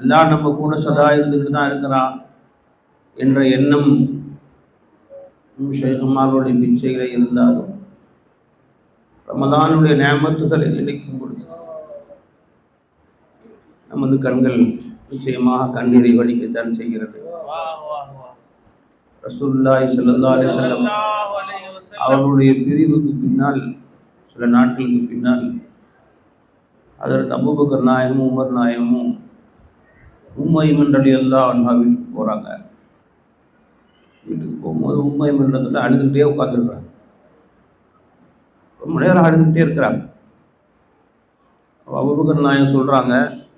அல்லாஹ் நம்ம கூட சதா இருந்துக்கிட்டு தான் இருக்கிறான் என்ற எண்ணம் ஷேகுமாருடைய பிச்சைகளை இருந்தாலும் ரமதானுடைய நேமத்துகளை நினைக்கும் பொழுது நமது கண்கள் நிச்சயமாக கண்ணீரை வடிக்கத்தான் செய்கிறது ரசூலுல்லாஹி ஸல்லல்லாஹு அலைஹி வஸல்லம் அவர்களுடைய பிரிவுக்கு பின்னால் சில நாட்களுக்கு பின்னால் அதற்கு அபூபக்கர் நாயகமும் உமர் நாயகமும் உம்மை மண்டலி எல்லாம் அண்ணா வீட்டுக்கு போகிறாங்க வீட்டுக்கு போகும்போது உண்மை மன்றத்தில் அழுதுகிட்டே உட்காந்துருக்குறாங்க ரொம்ப நேரம் அழுதுகிட்டே இருக்கிறாங்க அபுபக்கர் நாயகம் சொல்கிறாங்க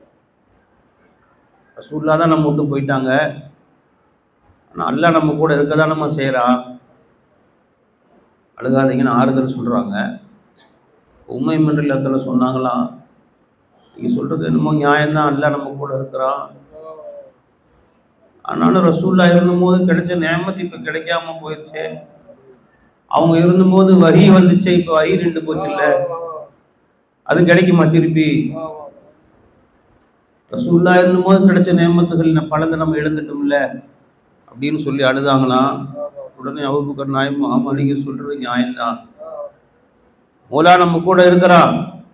ரசூல்லா தான் நம்ம விட்டு போயிட்டாங்க ஆனால் அல்லாஹ் நம்ம கூட இருக்க தான் நம்ம செய்கிறான் அழுகாதீங்கன்னு ஆறுதல் சொல்கிறாங்க உண்மை மண்டலத்தில் சொன்னாங்களாம் நீங்கள் சொல்கிறது என்னமோ நியாயம்தான் அல்ல நம்ம கூட இருக்கிறான் ஆனாலும் ரசூல்லா இருந்தபோது கிடைச்ச நேமத்து இப்போ கிடைக்காம போயிடுச்சு அவங்க இருந்தபோது வரி வந்துச்சு இப்போ வரி நின்று போச்சு இல்ல அது கிடைக்குமா திருப்பி ரசூல்லா இருந்தபோது கிடைச்ச நேமத்துகள் ந- பலதை நம்ம இழந்துட்டோம்ல அப்படின்னு சொல்லி அழுதாங்களாம் உடனே அபூபக்கர் நாயம் ஆமா நீங்க சொல்றது நியாயம்தான் மூலா நம்ம கூட இருக்கிறான்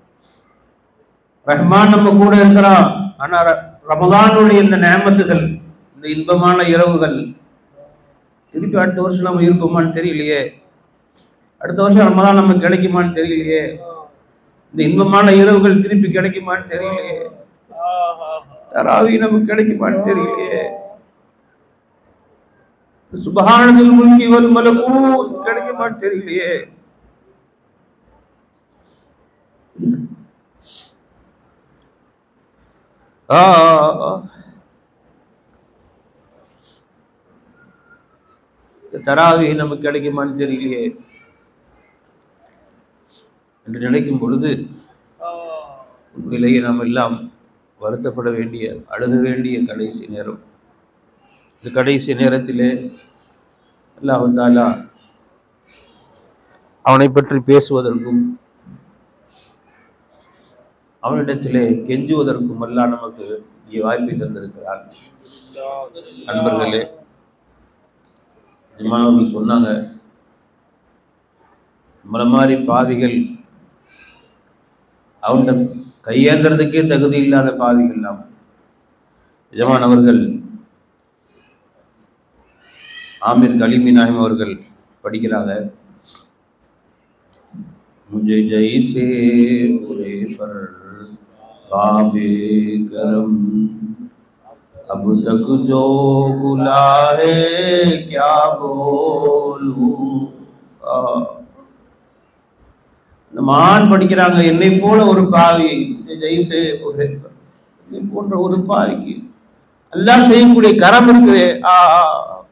ரஹ்மான் நம்ம கூட இருக்கிறான் ஆனா ர- ரமதானுடைய இந்த நேமத்துகள் இந்த இன்பமான இரவுகள் திருப்பி அடுத்த வருஷம் நம்ம இருப்போமான்னு தெரியலையே அடுத்த வருஷம் ரமதான் நமக்கு கிடைக்குமான்னு தெரியலையே இந்த இன்பமான இரவுகள் திருப்பி கிடைக்குமான்னு தெரியலையே தராவி நமக்கு கிடைக்குமான்னு தெரியலையே சுபஹானதில் முல்கி வல் மலகூத் கிடைக்குமான்னு தெரியலையே ஆ தராவி நமக்கு கிடைக்குமான்னு தெரியலையே என்று நினைக்கும் பொழுது உண்மையிலேயே நாம் எல்லாம் வருத்தப்பட வேண்டிய அழுக வேண்டிய கடைசி நேரம் இந்த கடைசி நேரத்திலே அல்லாஹ் தாலா அவனை பற்றி பேசுவதற்கும் அவனிடத்திலே கெஞ்சுவதற்கும் எல்லாம் நமக்கு இங்கே வாய்ப்பை தந்திருக்கிறான் நண்பர்களே நிஜமானவர்கள் சொன்னாங்க நம்மள மாதிரி பாவிகள் அவன்கிட்ட கையேந்திரத்துக்கே தகுதி இல்லாத பாவிகள் நாம் நிஜமானவர்கள் ஆமீர் கலிமி நாயம் அவர்கள் படிக்கிறாங்க मुझे जैसे पूरे पर काबे करम अब तक जो बुला है क्या बोलूं ஆ. இந்த மான் படிக்கிறாங்க என்னை போல ஒரு பாவி ஜெய்சே ஒரு என்னை போன்ற ஒரு பாவிக்கு எல்லாம் செய்யக்கூடிய கரம் இருக்குது ஆ ஆ.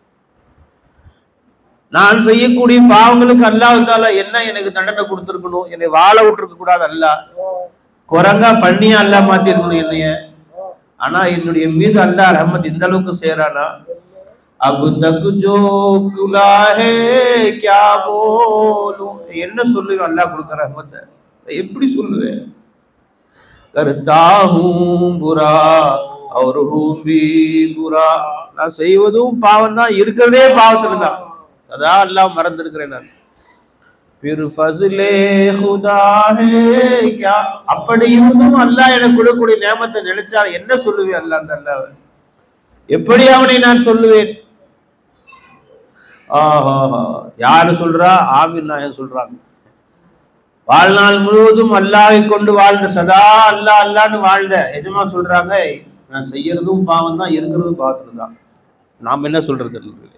நான் செய்யக்கூடிய பாவங்களுக்கு அல்லாஹால என்ன எனக்கு தண்டனை கொடுத்துருக்கணும் என்னை வாழ விட்டுருக்க கூடாது அல்லாஹ் குரங்கா பண்ணியா அல்லாஹ் மாத்திருக்கணும் என்னைய ஆனா என்னுடைய மீது அல்லாஹ் ரஹமத் இந்த அளவுக்கு சேரானா அபு தக்கு ஜோ குலாஹே கியா போலும் என்ன சொல்லுவேன் அல்லாஹ் கொடுக்க ரஹமத்தை எப்படி சொல்லுவேன் கருத்தா ஹூம் புரா அவர் ஹூம் பி புரா நான் செய்வதும் பாவம் தான் இருக்கிறதே பாவத்துல தான் அதான் அல்லாஹ் மறந்திருக்கிறேன் நான் பிற ஃபஸ்லே खुदा है क्या அப்படி இருந்தும் அல்லாஹ் எனக்கு கொடுக்கக்கூடிய நியமத்தை நினைச்சா என்ன சொல்லுவேன் அல்லாஹ் அந்த அல்லாஹ் எப்படி அவனை நான் சொல்லுவேன் ஆஹா யாரு சொல்றா ஆமீன் நாயன் சொல்றாங்க வாழ்நாள் முழுவதும் அல்லாஹை கொண்டு வாழ்ந்த சதா அல்லாஹ் அல்லான்னு வாழ்ந்த எஜமா சொல்றாங்க நான் செய்யறதும் பாவம் தான் இருக்கிறதும் பாவத்துல தான் நாம் என்ன சொல்றது நண்பர்களே?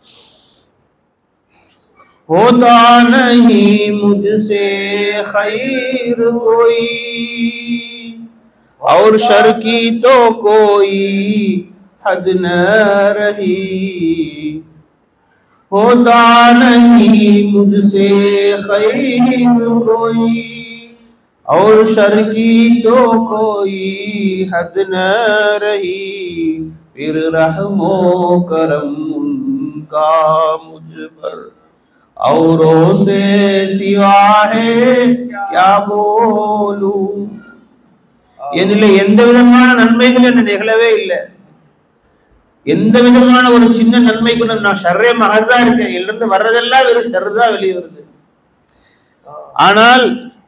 होता नहीं मुझसे खैर कोई और शर की तो कोई हद न रही होता नहीं मुझसे खैर कोई और शर की तो कोई हद न रही फिर रहमो करम उनका मुझ पर औरों से सिवा है क्या बोलूं என்னில எந்த விதமான நன்மைகள் என்ன நிகழவே இல்லை எந்த விதமான ஒரு சின்ன நன்மை கூட நான் ஷர்ரே மகசா இருக்கேன் இதுல இருந்து வர்றதெல்லாம் வெறும் ஷர்ரு தான் வெளியே வருது ஆனால்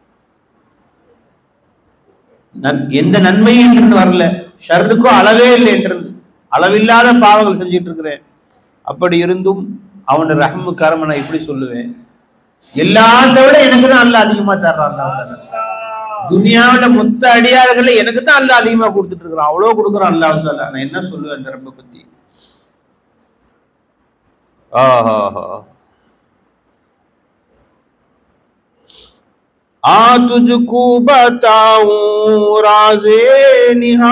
நன்- எந்த நன்மையும் என்று வரல ஷர்ருக்கும் அளவே இல்லை என்றது அளவில்லாத பாவங்கள் செஞ்சிட்டு இருக்கிறேன் அப்படி இருந்தும் அவனோட ரஹமு கரம நான் இப்படி சொல்லுவேன் எல்லாத்த விட எனக்கு தான் அல்ல அதிகமா தர்றான் அல்லாஹ் தாலா. துனியாவோட மொத்த அடியார்கள எனக்கு தான் அல்ல அதிகமா கொடுத்துட்டு இருக்கிறான் அவ்வளவு கொடுக்குறான் அல்லாஹ் தாலா நான் என்ன சொல்லுவேன் இந்த ரப்ப பத்தி ஆஹா आ तुझको बताऊं राजे निहा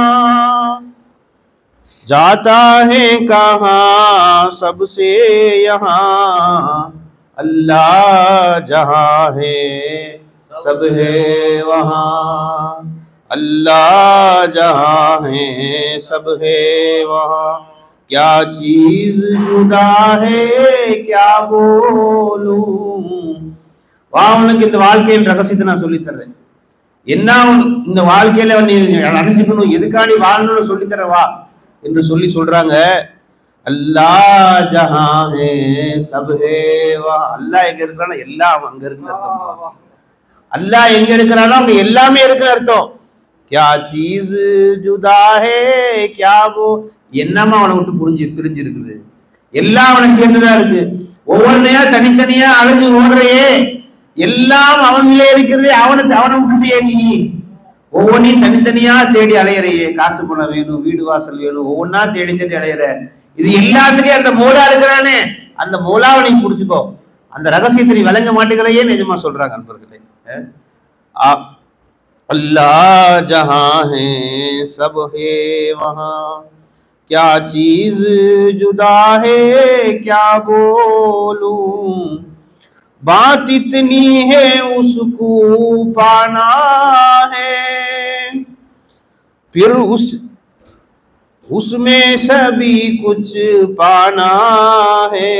जाता है कहाँ सबसे यहाँ अल्लाह जहाँ है सब है वहाँ अल्लाह जहाँ है सब है वहाँ क्या चीज जुदा है क्या बोलूं வா உனக்கு இந்த வாழ்க்கையின் ரகசியத்தை நான் சொல்லித் தர்றேன் என்ன உன் இந்த வாழ்க்கையில நீ அடைஞ்சுக்கணும் எதுக்காண்டி வாழணும்னு சொல்லித் தரேன் வா என்று சொல்லி சொல்றாங்க அல்லாஹ் ஜஹான் ஹே சப் ஹே வா அல்லாஹ் எங்க இருக்கிறானோ எல்லாம் அவன் அங்க இருக்கிற அர்த்தம் அல்லாஹ் எங்க இருக்கிறானோ அங்க எல்லாமே இருக்கிற அர்த்தம் क्या चीज जुदा है क्या वो என்னமா அவனை விட்டு புரிஞ்சு பிரிஞ்சிருக்குது எல்லாம் அவனை சேர்ந்துதான் இருக்கு ஒவ்வொன்றையா தனித்தனியா அழைஞ்சு ஓடுறையே எல்லாம் அவனிலே இருக்கிறது அவனை அவனை விட்டுட்டியே நீ ஒவ்வொன்றையும் தனித்தனியா தேடி அலையறையே காசு பணம் வேணும் வீடு வாசல் வேணும் ஒவ்வொன்னா தேடி தேடி அலையற இது எல்லாத்துலயும் அந்த மூலா இருக்கிறானே அந்த மூலாவை நீ புடிச்சுக்கோ அந்த ரகசியத்தை நீ விளங்க மாட்டேங்கிறையே நிஜமா சொல்றாங்க அன்பர்களே அஹ் ஆ- अल्लाह जहां है सब है वहां क्या चीज जुदा है क्या बोलूं बात इतनी है उसको पाना है फिर उस उसमें सभी कुछ पाना है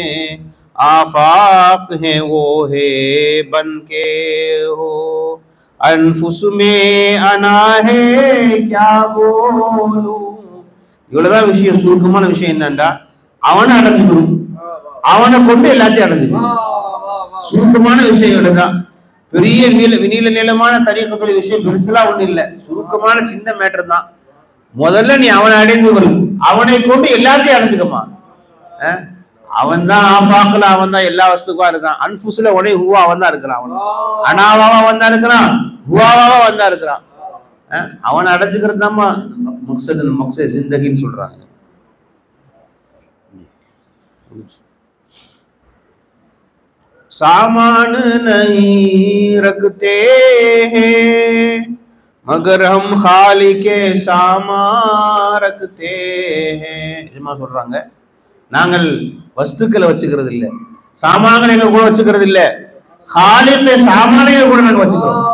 आफाक है वो है बन के हो अनफुस में अना है क्या बोलूं இவ்வளவுதான் விஷயம் சுருக்கமான விஷயம் என்னண்டா அவனை அடைஞ்சுக்கணும் அவனை கொண்டு எல்லாத்தையும் அடைஞ்சுக்கணும் சுருக்கமான விஷயம் இவ்வளவுதான் பெரிய நீல விநீல நீளமான தனிக்கத்துடைய விஷயம் பெருசெல்லாம் ஒண்ணு இல்ல சுருக்கமான சின்ன மேட்டர் தான் முதல்ல நீ அவனை அடைந்து கொள் அவனை கொண்டு எல்லாத்தையும் அடைஞ்சுக்கமா அவன் தான் ஆபாக்கல அவன் தான் எல்லா வஸ்துக்கும் இருக்கான் அன்புசுல உடனே ஹூவா அவன் தான் இருக்கிறான் அவன் அனாவாவா வந்தா இருக்கிறான் ஹுவாவாவா வந்தா இருக்கிறான் அஹ் அவனை அடைச்சுக்கிறது தான் மக்சது மக்ச ஜிந்தகின்னு சொல்றாங்க सामान नहीं रखते हैं मगर हम खाली के सामा रखते हैं நிஜமா சொல்றாங்க நாங்கள் வஸ்துக்களை வச்சுக்கிறது இல்ல சாமான்களை எங்க கூட வச்சுக்கிறது இல்ல खालिक சாமானையை கூட நாங்க வச்சுக்கிறோம்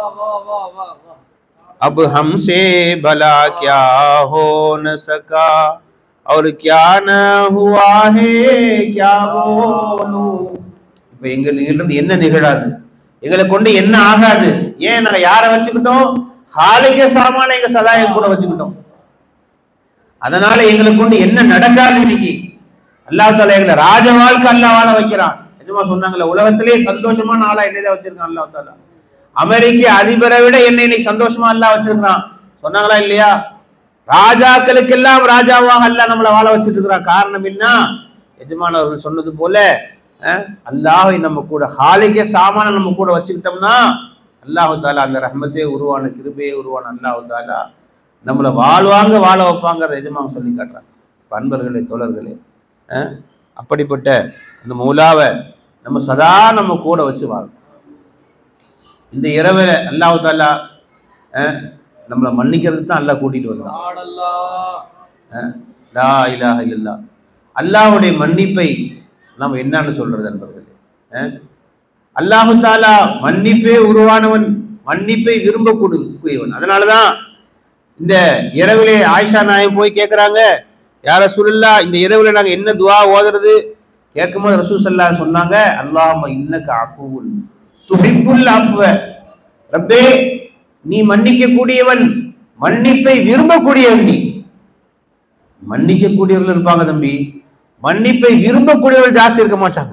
अब हमसे भला क्या हो न सका और क्या न हुआ है क्या बोलूं இப்ப எங்க இருந்து என்ன நிகழாது எங்களை கொண்டு என்ன ஆகாது ஏன் நாங்க யாரை வச்சுக்கிட்டோம் ஹாலிக்க சாமான எங்க சதாய கூட வச்சுக்கிட்டோம் அதனால எங்களை கொண்டு என்ன நடக்காது இன்னைக்கு அல்லாஹ் தாலா எங்களை ராஜ வாழ்க்கை அல்லாஹ் வாழ வைக்கிறான் நிஜமா சொன்னாங்கல்ல உலகத்திலேயே சந்தோஷமான ஆளா என்னதான் வச்சிருக்கான் அல்லாஹ் தாலா அமெரிக்க அதிபரை விட என்ன இன்னைக்கு சந்தோஷமா அல்லாஹ் வச்சிருக்கான் சொன்னாங்களா இல்லையா ராஜாக்களுக்கெல்லாம் ராஜாவாக அல்லாஹ் நம்மளை வாழ வச்சிட்டு இருக்கிறான் காரணம் என்ன எஜமானவர்கள் சொன்னது போல அஹ், அல்லாஹை நம்ம கூட ஹாலிக்க சாமான நம்ம கூட வச்சுக்கிட்டோம்னா அல்லாஹு தாலா அந்த ரஹ்மத்தே உருவான கிருபையே உருவான அல்லாஹு தாலா நம்மளை வாழ்வாங்க வாழ வைப்பாங்கிறத எஜமான் சொல்லி காட்டுறாங்க இப்ப அன்பர்களே தோழர்களே அஹ், அப்படிப்பட்ட அந்த மூலாவை நம்ம சதா நம்ம கூட வச்சு வாழணும் இந்த இரவுல அல்லாஹு தாலா அஹ், நம்மளை மன்னிக்கிறதுக்கு தான் அல்லாஹ் கூட்டிட்டு வந்தான் அஹ், லா இலாஹ இல்லல்லா அல்லாஹ்வுடைய மன்னிப்பை நம்ம என்னன்னு சொல்றது நண்பர்களே அஹ், அல்லாஹு தாலா மன்னிப்பே உருவானவன் மன்னிப்பை விரும்பக்கூடியவன் அதனாலதான் இந்த இரவிலே ஆயிஷா நாயம் போய் கேக்குறாங்க யார சுல்லா இந்த இரவுல நாங்க என்ன துவா ஓதுறது கேட்கும்போது ரசூல் சல்லா சொன்னாங்க அல்லாஹ் இன்னக்க அஃபுவுல் துஹிப்புல் அஃவ ரப்பே நீ மன்னிக்க கூடியவன் மன்னிப்பை விரும்பக்கூடியவன் நீ மன்னிக்க கூடியவர்கள் இருப்பாங்க தம்பி மன்னிப்பை விரும்பக்கூடியவர்கள் ஜாஸ்தி இருக்க மாட்டாங்க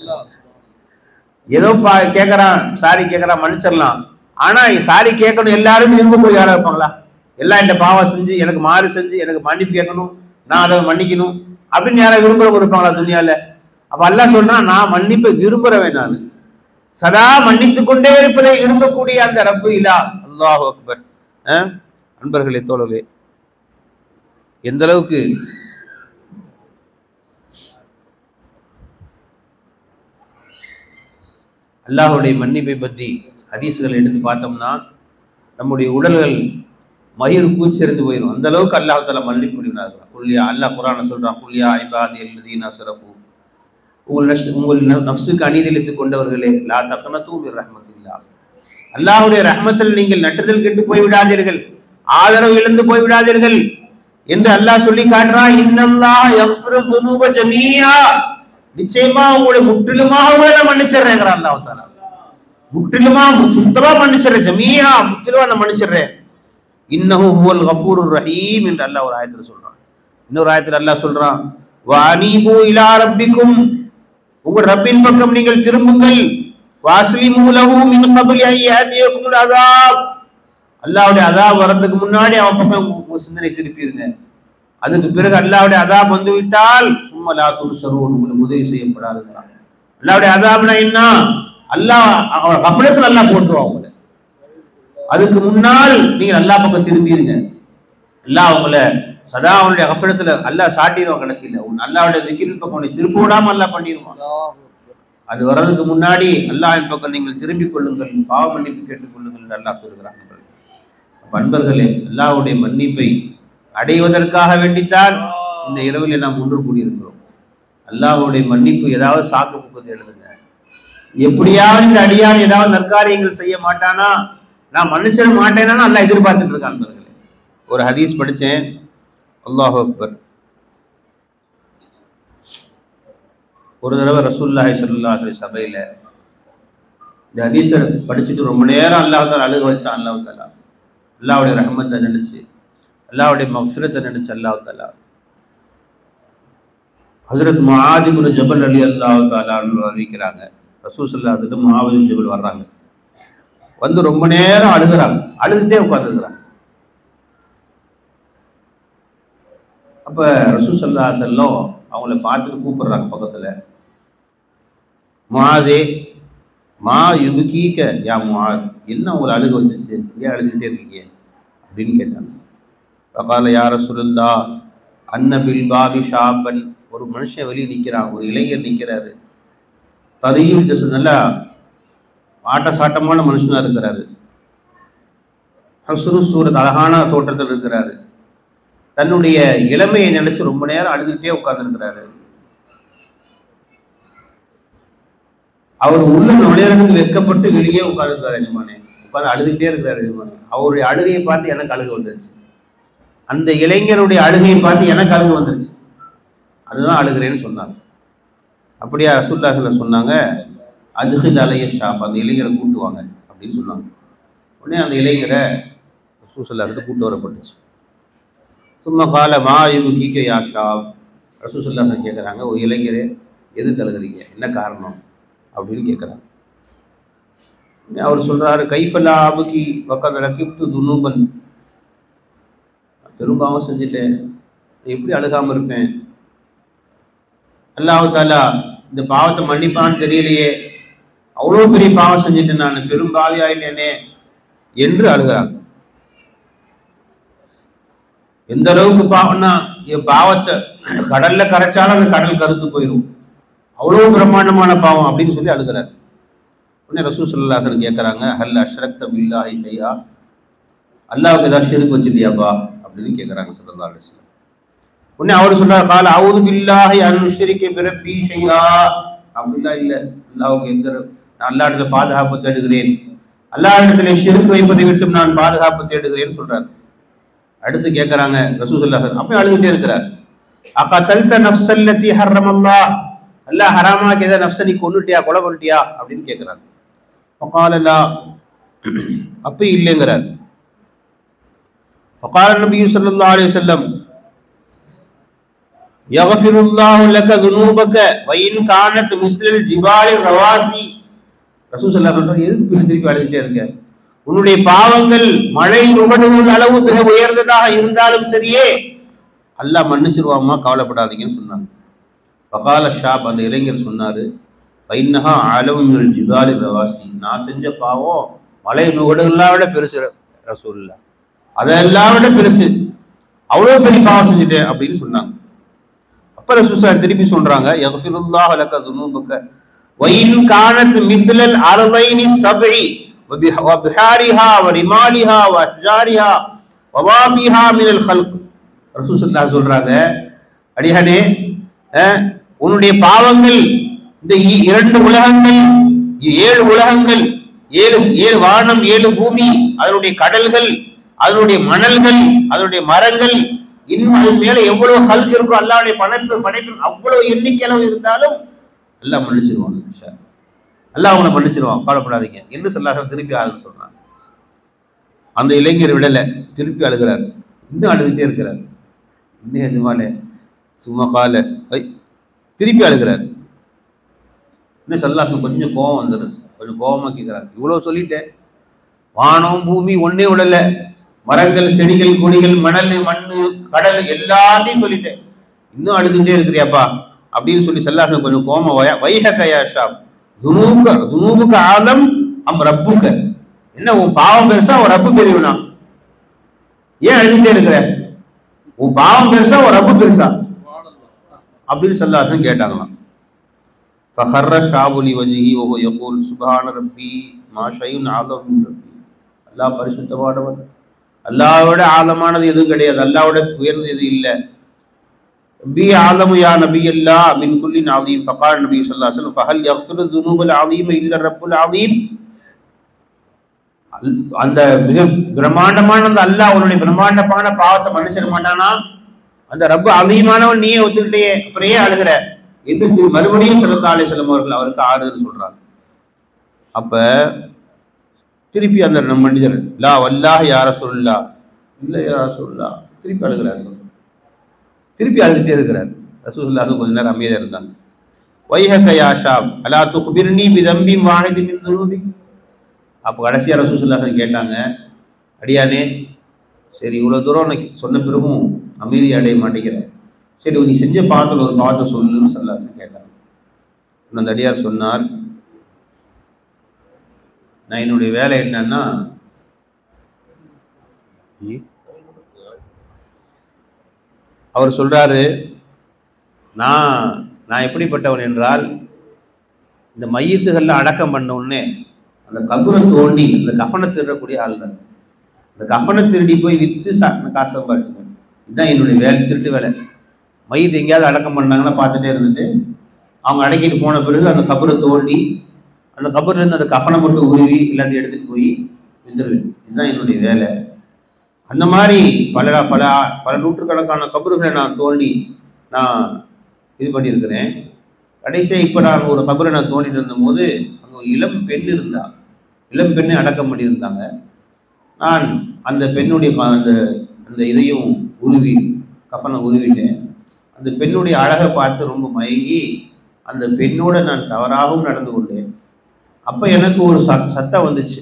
ஏதோ பா கேட்கறான் சாரி கேட்கறான் மன்னிச்சிடலாம் ஆனா சாரி கேட்கணும் எல்லாரும் விரும்பக்கூடிய யாரா இருப்பாங்களா எல்லாம் இந்த பாவம் செஞ்சு எனக்கு மாறு செஞ்சு எனக்கு மன்னிப்பு கேட்கணும் நான் அதை மன்னிக்கணும் அப்படின்னு யாராவது விரும்புறவங்க இருப்பாங்களா துணியால அப்ப அல்லாஹ் சொல்றான் நான் மன்னிப்பை விரும்புறவன் நான் சதா மன்னித்துக் கொண்டே இருப்பதை விரும்பக்கூடிய அந்த ரப்பு இலா அல்லாஹ் அக்பர் அஹ்? அன்பர்களே தோழர்களே எந்த அளவுக்கு அல்லாஹ்வுடைய மன்னிப்பை பற்றி ஹதீஸ்களை எடுத்து பார்த்தோம்னா நம்முடைய உடல்கள் மயிர் பூச்செறிந்து போயிடும் அந்த அளவுக்கு அல்லாஹ் தாலா மன்னிப்பு முடிவினார்கள் குல்லியா அல்லாஹ் குரான சொல்றான் குல்லியா ஐபாதி அல்லதீனா சரஃபு உங்கள் நஃப்ஸ் உங்கள் ந- நஃப்ஸுக்கு அநீதிளித்துக் கொண்டவர்களே லா தக்கனத்து மிர் ரஹ்மத்தில்லா அல்லாஹ்வுடைய ரஹ்மத்தில் நீங்கள் நட்டுதல் கெட்டு போய் விடாதீர்கள் ஆதரவு இழந்து போய் விடாதீர்கள் என்று அல்லாஹ் சொல்லி காட்டுறான் இன்னல்லாஹ் யக்ஃபிரு துனூப ஜமீஆ நிச்சயமா உங்களை முற்றிலுமாக கூட நான் மன்னிச்சிடுறேங்கிறான் அல்லாஹ் தாலா முற்றிலுமா சுத்தமா மன்னிச்சிடுறேன் ஜமீஆ முற்றிலுமா நான் மன்னிச்சிடுறேன் இன்னஹு ஹுவல் கஃபூருர் ரஹீம் என்று அல்லாஹ் ஒரு ஆயத்துல சொல்றான் இன்னொரு ஆயத்துல அல்லாஹ் சொல்றான் வானீபு இலா ரப்பிக்கும் உங்க ரப்பின் பக்கம் நீங்கள் திரும்புங்கள் வாஸ்லிமு லஹு மின் கப்லி அன் யாதியக்கும் அதாப் அல்லாஹ்வுடைய அதாப் வரதுக்கு முன்னாடி அவன் பக்கம் உங்க- உங்க சிந்தனை திருப்பிடுங்க அதுக்கு பிறகு அல்லாஹ்வுடைய அதாப் வந்து விட்டால் சும்மா லா துர்சரூன் உங்களுக்கு உதவி செய்யப்படாதுங்கிறான் அல்லாஹ்வுடைய அதாப்னா என்ன அல்லாஹ் அவன் கஃபலத்துல அல்லாஹ் போட்டுருவான் உங்களை அதுக்கு முன்னால் நீங்க அல்லாஹ் பக்கம் திரும்பிடுங்க அல்லாஹ் உங்களை சதா அவனுடைய கஃபலத்துல அல்லாஹ் சாட்டிடுவான் கடைசியில உன் அல்லாஹ்வுடைய திக்கிரின் பக்கம் உன்னை திருப்ப விடாம அல்லாஹ் பண்ணிடுவான் அது வர்றதுக்கு முன்னாடி அல்லாஹ்வின் பக்கம் நீங்கள் திரும்பிக் கொள்ளுங்கள் பாவ மன்னிப்பு கேட்டுக் கொள்ளுங்கள் என்று அல்லாஹ் சொல்கிறான் அப்ப அன்பர்களே அல்லாஹ்வுடைய மன்னிப்பை அடைவதற்காக வேண்டித்தான் இந்த இரவில் நாம் ஒன்று கூடியிருக்கிறோம் அல்லாஹ்வுடைய மன்னிப்பு ஏதாவது சாக்கு போக்குது எழுதுங்க எப்படியாவது இந்த அடியான் ஏதாவது நற்காரியங்கள் செய்ய மாட்டானா நான் மன்னிச்சிட மாட்டேனா அல்லாஹ் எதிர்பார்த்துட்டு இருக்கான் அன்பர்களே ஒரு ஹதீஸ் படிச்சேன் அல்லாஹ் அக்பர் ஒரு தடவை ரசூல்லாஹி ஸல்லல்லாஹு அலைஹி சபையில இந்த ஹதீஸை படிச்சுட்டு ரொம்ப நேரம் அல்லாஹ் தாலா அழுக வச்சான் அல்லாஹ் தாலா அல்லாஹ்வுடைய ரஹமத்தை நினைச்சு அல்லாஹ்வுடைய மஃபிரத்தை நினைச்சு அல்லாஹ் தாலா ஹஜரத் முஆத் இப்னு ஜபல் அலி அல்லாஹ் தாலா அறிவிக்கிறாங்க ரசூல் ஸல்லல்லாஹு அலைஹி வஸல்லம் முஆத் இப்னு ஜபல் வர்றாங்க வந்து ரொம்ப நேரம் அழுகுறாங்க அழுதுட்டே உட்கார்ந்துருக்குறாங்க அப்ப ரசூல் ஸல்லல்லாஹு அலைஹி வஸல்லம் அவங்கள பார்த்துட்டு கூப்பிடுறாங்க பக்கத்துல முஆதே மா யுபுகீக யா முஆத் என்ன உங்களை அழுக வச்சுச்சு ஏன் அழுதுகிட்டே இருக்கீங்க அப்படின்னு கேட்டாங்க ஃபகால யா ரசூலுல்லாஹ் அன்ன பில் பாபி ஷாபன் ஒரு மனுஷன் வெளியே நிக்கிறான் ஒரு இளைஞர் நிக்கிறாரு ததையும் ஜஸ் நல்லா ஆட்ட சாட்டமான மனுஷனா இருக்கிறாரு ஹசுரு சூரத் அழகான தோற்றத்தில் இருக்கிறாரு தன்னுடைய இளமையை நினைச்சு ரொம்ப நேரம் அழுதுகிட்டே உட்கார்ந்துருக்கிறாரு அவர் உள்ள நுழையறதுக்கு வெட்கப்பட்டு வெளியே உட்கார்ந்துருக்காரு எஜமானே உட்கார்ந்து அழுதுகிட்டே இருக்கிறாரு எஜமானே அவருடைய அழுகையை பார்த்து எனக்கு அழுக வந்துருச்சு அந்த இளைஞருடைய அழுகையை பார்த்து எனக்கு அழுக வந்துருச்சு அதுதான் அழுகிறேன்னு சொன்னாங்க அப்படியா ரசூல்லாஹில் சொன்னாங்க அஜ்ஹில் அலைய ஷாப் அந்த இளைஞரை கூட்டுவாங்க அப்படின்னு சொன்னாங்க உடனே அந்த இளைஞரை ரசூசல்லாஹிட்ட கூட்டு வரப்பட்டுச்சு சும்மா கால மா இவு கீக்க யா ஷாப் ரசூசல்லாஹ் கேட்குறாங்க ஒரு இளைஞரே எது கழுகுறீங்க என்ன காரணம் அப்படின்னு கேட்குறாங்க அவர் சொல்றாரு கைஃபல்லா அபுக்கி பக்கம் லக்கிப்து துனூபன் பெரும்பாவம் செஞ்சுட்டேன் எப்படி அழுகாம இருப்பேன் அல்லாஹ் தாலா இந்த பாவத்தை மன்னிப்பான்னு தெரியலையே அவ்வளோ பெரிய பாவம் செஞ்சுட்டேன் நான் பெரும் பாவி ஆயிட்டேனே என்று அழுகிறாங்க எந்த அளவுக்கு பாவம்னா என் பாவத்தை கடல்ல கரைச்சாலும் அந்த கடல் கருத்து போயிடும் அவ்வளவு பிரம்மாண்டமான பாவம் அப்படின்னு சொல்லி அழுகிறார் உடனே ரசூ சல்லாஹன் கேட்கறாங்க ஹல் அஷ்ரக்த பில்லாஹி ஷையா அல்லாவுக்கு ஏதாவது ஷிருக்கு வச்சிருக்கியாப்பா அப்படின்னு கேட்கறாங்க சல்லா அலிஸ்லாம் உடனே அவர் சொல்றாரு கால அவுது பில்லாஹி அனுஷரிக்க பிறப்பி ஷையா அப்படிலாம் இல்ல அல்லாவுக்கு எந்த நான் அல்லா இடத்துல பாதுகாப்பு தேடுகிறேன் அல்லா இடத்துல ஷிருக்கு வைப்பதை விட்டும் நான் பாதுகாப்பு தேடுகிறேன்னு சொல்றாரு அடுத்து கேட்கறாங்க ரசூ சல்லாஹ் அப்பயும் அழுதுட்டே இருக்கிறார் அக்கா தல்த நஃப்சல்லத்தி ஹர்ரமல்லா அல்லாஹ் ஹராமாக்கி ஏதாவது நஃப்ஸ நீ கொண்டுட்டியா கொலை பண்ணிட்டியா அப்படின்னு கேட்கிறார் பக்காலல்லா அப்ப இல்லைங்கிறார் فقال النبي صلى الله عليه وسلم يغفر الله لك ذنوبك وإن كانت مثل الجبال الرواسي ரசூல் ஸல்லல்லாஹு அலைஹி வஸல்லம் எதுக்கு திருப்பி திருப்பி அழுதுட்டே இருக்க உன்னுடைய பாவங்கள் மழை நுகடுவது அளவு மிக உயர்ந்ததாக இருந்தாலும் சரியே அல்லாஹ் மன்னிச்சிருவாமா கவலைப்படாதீங்கன்னு சொன்னாங்க பகால ஷாப் அந்த இளைஞர் சொன்னாரு பைன்னஹா ஆலவும் ஜிபாலி ரவாசி நான் செஞ்ச பாவம் மலை நுகடுகள்லாம் விட பெருசு ரசூல்லா அதெல்லாம் விட பெருசு அவ்வளவு பெரிய பாவம் செஞ்சுட்டேன் அப்படின்னு சொன்னாங்க அப்ப ரசூசா திருப்பி சொல்றாங்க யக்ஃபிருல்லாஹு லக துனூபக வயின் கானத் மிஸ்லல் அர்தைனி சப்இ وبحارها ورمالها واشجارها ووافيها من الخلق ரசூல் ஸல்லல்லாஹு சொல்றாங்க அடியானே அஹ், உன்னுடைய பாவங்கள் இந்த இ- இரண்டு உலகங்கள் ஏழு உலகங்கள் ஏழு ஏழு வானம் ஏழு பூமி அதனுடைய கடல்கள் அதனுடைய மணல்கள் அதனுடைய மரங்கள் இன்னும் அது மேல எவ்வளவு ஹல்க் இருக்கோ அல்லாவுடைய படைப்பு படைப்பு அவ்வளவு எண்ணிக்கை அளவு இருந்தாலும் எல்லாம் மன்னிச்சிருவாங்க இன்ஷா அல்லாஹ். அல்லாஹ் அவங்களை மன்னிச்சிருவான் கவலைப்படாதீங்க என்று சொல்லாக திருப்பி ஆகுது சொல்றாங்க அந்த இளைஞர் விடல திருப்பி அழுகிறார் இன்னும் அழுதுகிட்டே இருக்கிறார் இன்னும் எதுவானே சும்மா கால ஐ திருப்பி அழுகிறார் இன்னும் சல்லாசம் கொஞ்சம் கோவம் வந்துடுது கொஞ்சம் கோவமா கேட்கிறார் இவ்வளவு சொல்லிட்டேன் வானம் பூமி ஒன்னே விடல மரங்கள் செடிகள் கொடிகள் மணல் மண்ணு கடல் எல்லாத்தையும் சொல்லிட்டேன் இன்னும் அழுதுகிட்டே இருக்கிறியாப்பா அப்படின்னு சொல்லி சல்லாசம் கொஞ்சம் கோம வய வைஹக யா ஷாப் துனூக துனூபுக ஆலம் அம் ரப்புக என்ன உன் பாவம் பெருசா உன் ரப்பு பெரியவனா ஏன் அழுதுட்டே இருக்கிற உன் பாவம் பெருசா உன் ரப்பு பெருசா அப்படின்னு சல்லாசம் கேட்டாங்களாம் فخر الشعب لوجهه وهو يقول سبحان ربي ما شيء اعظم من ربي அல்லாஹ் பரிசுத்தமானவன் அல்லாஹ்வோட ஆழமானது எதுவும் கிடையாது அல்லாஹ்வோட உயர்ந்தது எது இல்ல ربي اعلم يا نبي الله من كل عظيم فقال النبي صلى الله عليه وسلم فهل يغفر الذنوب العظيم الا الرب العظيم அல்- அந்த மிக பிரம்மாண்டமான அந்த அல்லாஹ் அவனுடைய பிரம்மாண்டமான பாவத்தை மன்னிச்சிட மாட்டானா அந்த ரப்பு அலீமானவன் நீயே ஒத்துக்கிட்டே அப்புறம் ஏன் அழுகிற என்று திரு- மறுபடியும் சொல்லத்தாலே செல்லும் அவர்கள் அவருக்கு ஆறுதல் சொல்றாங்க அப்ப திருப்பி அந்த நம்ம மனிதர் லா வல்லாஹ் யார சொல்லா இல்ல யார சொல்லா திருப்பி அழுகிறார் திருப்பி அழுதுட்டே இருக்கிறார் ரசூலுல்லாஹ் கொஞ்ச நேரம் அமைதியா இருந்தாங்க வைஹக யா ஷாப் அலா துக்பிர்னி பிதம்பி வாஹிதி மின் துனூபி அப்போ கடைசியா ரசூலுல்லாஹ் கேட்டாங்க அடியானே சரி இவ்வளவு தூரம் உனக்கு சொன்ன பிறகும் அமைதி அடைய மாட்டேங்கிறேன் சரி நீ செஞ்ச பாவத்தில் ஒரு பாவத்தை சொல்லுன்னு சொல்லாச்சு கேட்டாங்க அந்த அடியார் சொன்னார் நான் என்னுடைய வேலை என்னன்னா அவர் சொல்றாரு நான் நான் எப்படிப்பட்டவன் என்றால் இந்த மையத்துகள்ல அடக்கம் பண்ண உடனே அந்த கபரை தோண்டி அந்த கஃனை திருடக்கூடிய ஆள் தான் அந்த கஃனை திருடி போய் வித்து சா- காசு சம்பாதிச்சுக்கணும் இதுதான் என்னுடைய வேலை திருட்டு வேலை மையத்தை எங்கேயாவது அடக்கம் பண்ணாங்கன்னா பார்த்துட்டே இருந்துட்டு அவங்க அடக்கிட்டு போன பிறகு அந்த கபரை தோண்டி அந்த கபர்ல இருந்து அந்த கஃனை மட்டும் உருவி எல்லாத்தையும் எடுத்துட்டு போய் வித்துருவேன் இதுதான் என்னுடைய வேலை அந்த மாதிரி பல பல பல நூற்றுக்கணக்கான கபறுகளை நான் தோண்டி நான் இது பண்ணியிருக்கிறேன் கடைசியாக இப்போ நான் ஒரு கபரை நான் தோண்டிட்டு இருந்தபோது அங்கே ஒரு இளம் பெண் இருந்தா இளம் பெண்ணை அடக்கம் பண்ணியிருந்தாங்க நான் அந்த பெண்ணுடைய ப- அந்த அந்த இதையும் உருவி கஃனை உருவிட்டேன் அந்த பெண்ணுடைய அழகை பார்த்து ரொம்ப மயங்கி அந்த பெண்ணோட நான் தவறாகவும் நடந்து கொண்டேன் அப்போ எனக்கு ஒரு சத் சத்தம் வந்துச்சு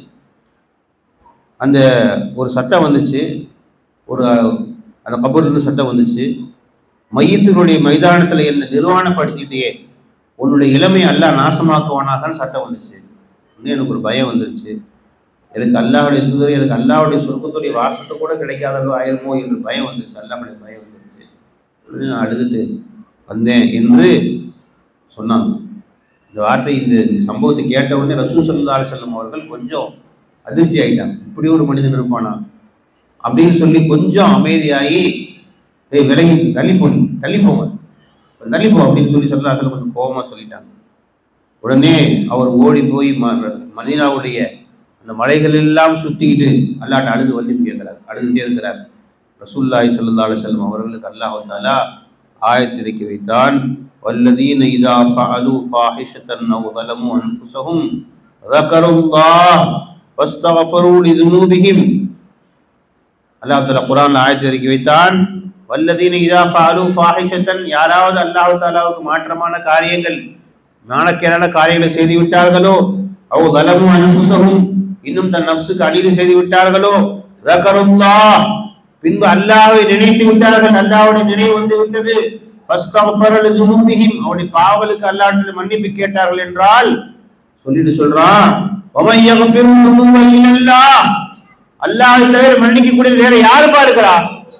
அந்த ஒரு சத்தம் வந்துச்சு ஒரு அந்த கபூர்லேருந்து சத்தம் வந்துச்சு மையத்தினுடைய மைதானத்தில் என்னை நிர்வாணப்படுத்திட்டே உன்னுடைய இளமை அல்லாஹ் நாசமாக்குவானாகன்னு சத்தம் வந்துச்சு இன்னும் எனக்கு ஒரு பயம் வந்துருச்சு எனக்கு அல்லாஹுடைய தூதர் எனக்கு அல்லாஹுடைய சொர்க்கத்துடைய வாசத்தை கூட கிடைக்காதளவு ஆயிருமோ என்று பயம் வந்துருச்சு அல்லாஹுடைய பயம் வந்துருச்சு உடனே நான் அழுதுட்டு வந்தேன் என்று சொன்னாங்க இந்த வார்த்தை இந்த சம்பவத்தை கேட்ட உடனே ரசூல் சல்லா செல்லம் அவர்கள் கொஞ்சம் அதிர்ச்சி ஆயிட்டாங்க இப்படி ஒரு மனிதன் இருப்பானா அப்படின்னு சொல்லி கொஞ்சம் அமைதியாகி ஏய் விலகி தள்ளி போய் தள்ளி போங்க தள்ளி போ அப்படின்னு சொல்லி சொல்லார்கள் கொஞ்சம் கோபமா சொல்லிட்டாங்க உடனே அவர் ஓடி போய் ம- மதீனாவுடைய அந்த மலைகள் எல்லாம் சுத்திக்கிட்டு அல்லாட்ட அழுது வந்து கேட்கிறார் அழுதுகிட்டே இருக்கிறார் ரசூல்லாய் ஸல்லல்லாஹு அலைஹி வஸல்லம் அவர்களுக்கு அல்லாஹ் தாலா ஆயத்திறக்கி வைத்தான் والذين إذا فعلوا فاحشة أو ظلموا أنفسهم ذكروا الله واستغفروا لذنوبهم அல்லாஹ் தஆலா குர்ஆன்ல ஆயத்தை இறக்கி வைத்தான் வல்லதீன இதா ஃபாலு ஃபாஹிஷத்தன் யாராவது அல்லாஹ் தஆலாவுக்கு மாற்றமான காரியங்கள் நாணக்கேடான காரியங்களை செய்து விட்டார்களோ அவ் கலமு அன்ஃபுஸஹும் இன்னும் தன் நஃப்ஸுக்கு அநீதி செய்து விட்டார்களோ ரகருல்லாஹ் பின்பு அல்லாஹ்வை நினைத்து விட்டார்கள் அல்லாஹ்வுடைய நினைவு வந்து விட்டது ஃபஸ்தக்ஃபர லிதுனூபிஹிம் அவருடைய பாவலுக்கு அல்லாஹ்விடம் மன்னிப்பு கேட்டார்கள் என்றால் சொல்லிட்டு சொல்றான் وَمَن يَغْفِرُ الذُّنُوبَ إِلَّا اللَّهُ அல்லாஹ்வை தவிர மன்னிக்கக்கூடிய வேற யாருப்பா இருக்கிறா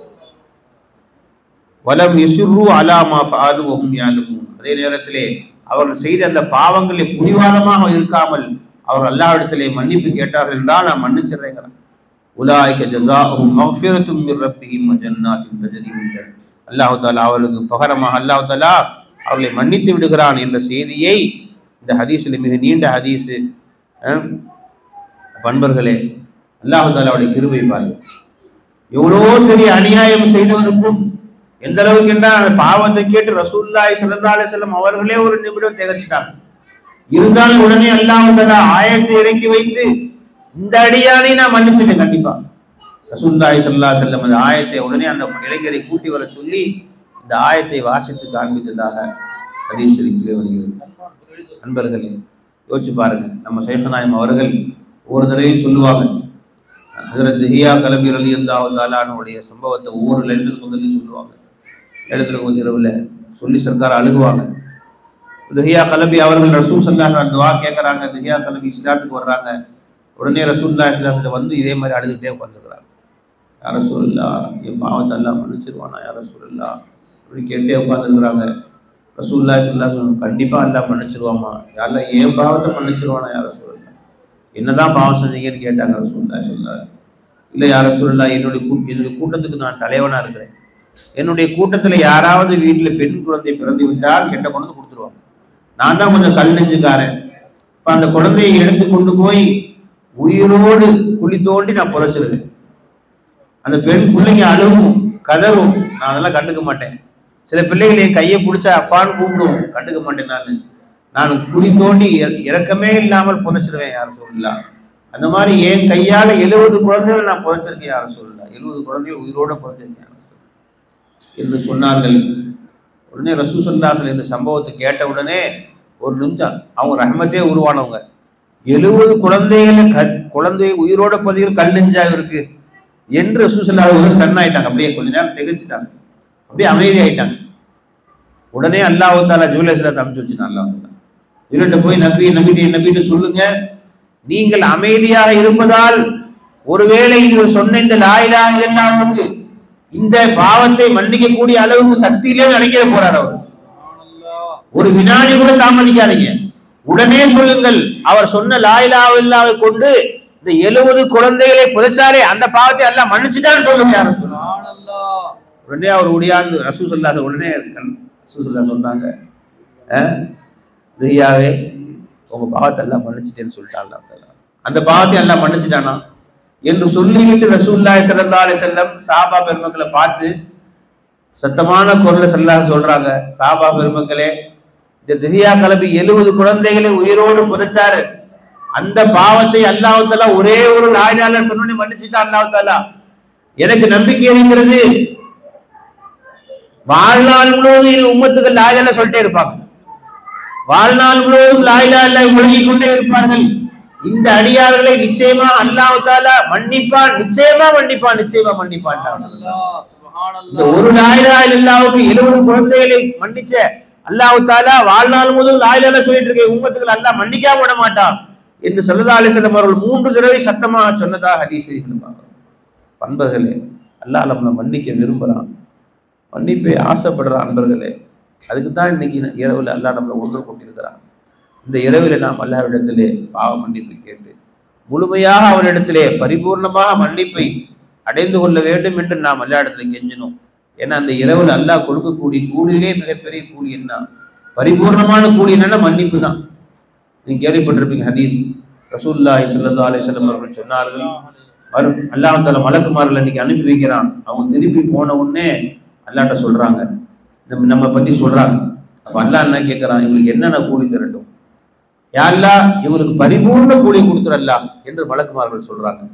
வலம் யசுரு அலா மா ஃபஅலு வஹும் யஅலமூன் அதே நேரத்திலே அவர்கள் செய்த அந்த பாவங்களை புடிவாதமாக இருக்காமல் அவர் அல்லாஹ்விடத்திலே மன்னிப்பு கேட்டார்கள் என்றால் நான் மன்னிச்சிடுறேங்கிறான் உலாய்க ஜஸாஹும் மக்ஃபிரத்தும் மிர் ரப்பிஹிம் வ ஜன்னாத்தின் தஜ்ரி மின் தஹ் அல்லாஹ் தஆலா அவர்களுக்கு பகரமாக அல்லாஹ் தஆலா அவர்களை மன்னித்து விடுகிறான் என்ற செய்தியை இந்த ஹதீஸில் மிக நீண்ட ஹதீஸ் பண்பர்களே அல்லாஹ் தாலாவுடைய கிருபை பாருங்க எவ்வளோ பெரிய அநியாயம் செய்தவருக்கும் எந்த அளவுக்கு என்றால் அந்த பாவத்தை கேட்டு ரசூல்லாய் ஸல்லல்லாஹு அலைஹி வஸல்லம் அவர்களே ஒரு நிமிடம் திகச்சிட்டாங்க இருந்தாலும் உடனே அல்லாஹ் தஆலா ஆயத்தை இறக்கி வைத்து இந்த அடியானை நான் மன்னிச்சிட்டேன் கண்டிப்பா ரசூல்லாய் ஸல்லல்லாஹு அலைஹி வஸல்லம் அந்த ஆயத்தை உடனே அந்த இளைஞரை கூட்டி வர சொல்லி இந்த ஆயத்தை வாசித்து காண்பித்ததாக ஹதீஸ் ஷரீஃபிலே வருகிறது அன்பர்களே யோசிச்சு பாருங்க நம்ம சேஷநாயம் அவர்கள் ஒவ்வொரு தடவையும் சொல்லுவாங்க ஹஜரத் ஹியா கலபி அலி அல்லாஹாலானுடைய சம்பவத்தை ஒவ்வொரு லெண்டர் முதலையும் சொல்லுவாங்க இடத்துல கொஞ்சம் இரவுல சொல்லி சர்க்கார் அழுகுவாங்க திஹியா கலபி அவர்கள் ரசூல் சல்லாஹ் துவா கேட்கறாங்க திஹியா கலபி இஸ்லாத்துக்கு வர்றாங்க உடனே ரசூல்லா இஸ்லாத்துல வந்து இதே மாதிரி அழுதுகிட்டே உட்காந்துக்கிறாங்க யார சொல்லா என் பாவத்தை எல்லாம் மன்னிச்சிருவானா யார சொல்லா அப்படி கேட்டே உட்காந்துருக்குறாங்க ரசூல்லா இல்லா சொல்லணும் கண்டிப்பா எல்லாம் மன்னிச்சிருவாமா யாரெல்லாம் என் பாவத்தை மன்னிச்சிருவானா யார சொல்லல என்னதான் பாவம் செஞ்சீங்கன்னு கேட்டாங்க ரசூல்லா சொல்ல இல்லை யார சொல்லலா என்னுடைய கூ என்னுடைய கூட்டத்துக்கு நான் தலைவனா இருக்கிறேன் என்னுடைய கூட்டத்துல யாராவது வீட்டுல பெண் குழந்தை பிறந்து விட்டால் கெட்ட கொண்டு வந்து கொடுத்துருவாங்க நான் தான் கொஞ்சம் கல் நெஞ்சுக்காரன் இப்ப அந்த குழந்தையை எடுத்து கொண்டு போய் உயிரோடு குழி தோண்டி நான் புதைச்சிருவேன் அந்த பெண் பிள்ளைங்க அழுவும் கதவும் நான் அதெல்லாம் கண்டுக்க மாட்டேன் சில பிள்ளைகள் என் கையை பிடிச்சா அப்பான்னு கூப்பிடுவோம் கண்டுக்க மாட்டேன் நான் நான் குழி தோண்டி இற- இறக்கமே இல்லாமல் புதைச்சிருவேன் யாரும் சொல்லலாம் அந்த மாதிரி என் கையால எழுபது குழந்தைகள் நான் புதைச்சிருக்கேன் யாரும் சொல்லலாம் எழுபது குழந்தைகள் உயிரோட புதைச்சிருக்கேன் யாரும் சொல்லலாம். என்று சொன்னார்கள் உடனே ரசூ சொன்னார்கள் இந்த சம்பவத்தை கேட்ட உடனே ஒரு நிமிஷம் அவங்க ரஹமத்தே உருவானவங்க எழுபது குழந்தைகளை க குழந்தை உயிரோட பதிகள் கல் நெஞ்சா இருக்கு என்று ரசூ சொல்லாத சன் ஆயிட்டாங்க அப்படியே கொஞ்ச நேரம் திகச்சிட்டாங்க அப்படியே அமைதி ஆயிட்டாங்க உடனே அல்லாஹ் தாலா ஜுவலேஸ்வரத்தை அமைச்சு வச்சுட்டான் அல்லாஹ் தாலா இவர்கிட்ட போய் நபி நபிட்டு நபிட்டு சொல்லுங்க நீங்கள் அமைதியாக இருப்பதால் ஒருவேளை இது சொன்ன இந்த லாயிலா இல்லாமக்கு இந்த பாவத்தை மன்னிக்கக்கூடிய அளவுக்கு சக்தியிலே நினைக்கிற போறார் அவர் ஒரு வினாடி கூட தாமதிக்காதீங்க உடனே சொல்லுங்கள் அவர் சொன்ன லாயிலா இல்லாவை கொண்டு இந்த எழுபது குழந்தைகளை புதைச்சாரே அந்த பாவத்தை எல்லாம் மன்னிச்சுட்டான்னு சொல்லுங்க யாரும் சொல்லுங்க. உடனே அவர் ஒடியாந்து ரசூ சொல்லாத உடனே ரசூ சொல்லா சொன்னாங்க "அஹ், தியாவே உங்க பாவத்தை எல்லாம் மன்னிச்சிட்டேன்னு சொல்லிட்டான் அல்லாஹ் தஆலா. அந்த பாவத்தை எல்லாம் மன்னிச்சிட்டானா என்று சொல்லிவிட்டு ரசூல்லாய் ஸல்லல்லாஹு அலைஹி வஸல்லம் சாபா பெருமக்களை பார்த்து சத்தமான குரல்ல செல்லாக சொல்றாங்க சாபா பெருமக்களே இந்த திஹியா கலபி எழுபது குழந்தைகளை உயிரோடு புதைச்சாரு அந்த பாவத்தை அல்லாஹ் தஆலா ஒரே ஒரு நாயினால சொன்னோன்னு மன்னிச்சுட்டான் அல்லாஹ் தஆலா எனக்கு நம்பிக்கை இருக்கிறது வாழ்நாள் முழுவதும் இது உம்மத்துக்கு லாயிலால சொல்லிட்டே இருப்பாங்க வாழ்நாள் முழுவதும் லாயிலா இல்ல முழுகிக் கொண்டே இருப்பார்கள் இந்த அடியார்களை நிச்சயமா அல்லாஹ் தாலா மன்னிப்பான் நிச்சயமா மன்னிப்பான் நிச்சயமா மன்னிப்பான் இந்த ஒரு லாயிலா இல்லாவுக்கு எழுபது குழந்தைகளை மன்னிச்ச அல்லாஹ் தாலா வாழ்நாள் முழுவதும் லாயிலால சொல்லிட்டு இருக்க உம்மத்துக்கள் அல்லாஹ் மன்னிக்காம விட மாட்டான் என்று சல்லா அலிசல்லம் அவர்கள் மூன்று தடவை சத்தமாக சொன்னதாக ஹதீஸ் பார்க்கிறோம் பண்பர்களே அல்லாஹ் நம்மளை மன்னிக்க விரும்புறான் மன்னிப்பை ஆசைப்படுற அன்பர்களே அதுக்கு தான் இன்னைக்கு இரவுல அல்லாஹ் நம்மளை ஒன்று கொண்டிருக்கிறான் இந்த இரவில நாம் அல்லாஹ்விடத்திலே பாவ மன்னிப்பு கேட்டு முழுமையாக அவரிடத்திலே பரிபூர்ணமாக மன்னிப்பை அடைந்து கொள்ள வேண்டும் என்று நாம் எல்லா இடத்துல கெஞ்சணும் ஏன்னா அந்த இரவுல அல்லாஹ் கொடுக்கக்கூடிய கூலியிலே மிகப்பெரிய கூலி என்ன பரிபூர்ணமான கூலி என்னன்னா மன்னிப்பு தான் நீங்க கேள்விப்பட்டிருப்பீங்க ஹதீஸ் ரசூலுல்லாஹி ஸல்லல்லாஹு அலைஹி வஸல்லம் அவர்கள் சொன்னார்கள் வரும் அல்லாஹ் தஆலா மலக்குமார்கள் இன்னைக்கு அனுப்பி வைக்கிறான் அவங்க திருப்பி போன உடனே அல்லாஹ்ட்ட சொல்றாங்க நம்ம நம்ம பத்தி சொல்றாங்க அப்ப அல்லாஹ் என்ன கேட்கறான் இவங்களுக்கு என்னென்ன கூலி தரட்டும் யாரெல்லாம் இவங்களுக்கு பரிபூர்ண கூலி கொடுத்துடலாம் என்று மலக்குமார்கள் சொல்றாங்க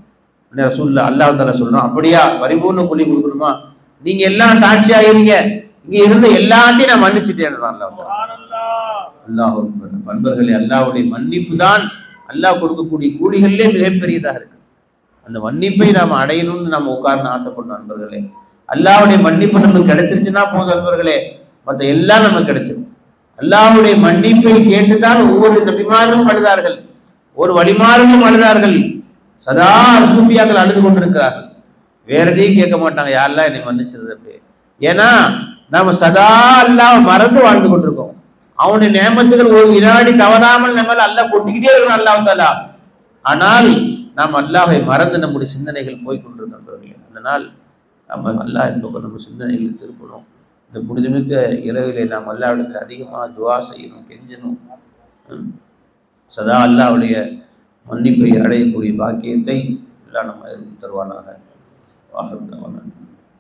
ரசூல்ல அல்லாஹ் தால சொல்றோம் அப்படியா பரிபூர்ண கூலி கொடுக்கணுமா நீங்க எல்லாம் சாட்சியா இருங்க இங்க இருந்த எல்லாத்தையும் நான் மன்னிச்சுட்டேன் அல்லாஹ் சுப்ஹானல்லாஹ் அல்லாஹ் பண்பர்களே அல்லாஹ்வுடைய மன்னிப்பு தான் அல்லாஹ் கொடுக்கக்கூடிய கூலிகளிலே மிகப்பெரியதாக இருக்கு அந்த மன்னிப்பை நாம் அடையணும்னு நம்ம உட்கார்ந்து ஆசைப்படணும் நண்பர்களே அல்லாஹ்வுடைய மன்னிப்பு நமக்கு கிடைச்சிருச்சுன்னா போதும் நண்பர்களே மற்ற எல்லாம் நமக்கு கிடைச்சிடும் அல்லாஹ்வுடைய மன்னிப்பை கேட்டுதான் ஒவ்வொரு நபிமாரும் அழுதார்கள் ஒரு வழிமாறும் அழுதார்கள் சதா சூஃபியாக்கள் அழுது கொண்டிருக்கிறார்கள் வேற எதையும் கேட்க மாட்டாங்க யாரெல்லாம் என்னை மன்னிச்சது அப்படி ஏன்னா நாம சதா அல்லாஹ் மறந்து வாழ்ந்து கொண்டிருக்கோம் அவனுடைய நேமத்துகள் ஒரு வினாடி தவறாமல் நம்ம மேல அல்லாஹ் கொட்டிக்கிட்டே இருக்கணும் அல்லாஹ் தாலா ஆனால் நாம் அல்லாஹை மறந்து நம்முடைய சிந்தனைகள் போய் கொண்டிருக்கின்றவர்களே அதனால் நம்ம அல்லாஹ் என்பது நம்ம சிந்தனைகளை திருப்பணும் இந்த புனிதமிக்க இரவிலே நாம் அல்லாவிடத்தில் அதிகமாக துவா செய்யணும் கெஞ்சணும் ம். சதா அல்லாஹ்வுடைய மன்னிப்பை அடையக்கூடிய பாக்கியத்தை எல்லாம் நம்ம தருவானாக வாகனம்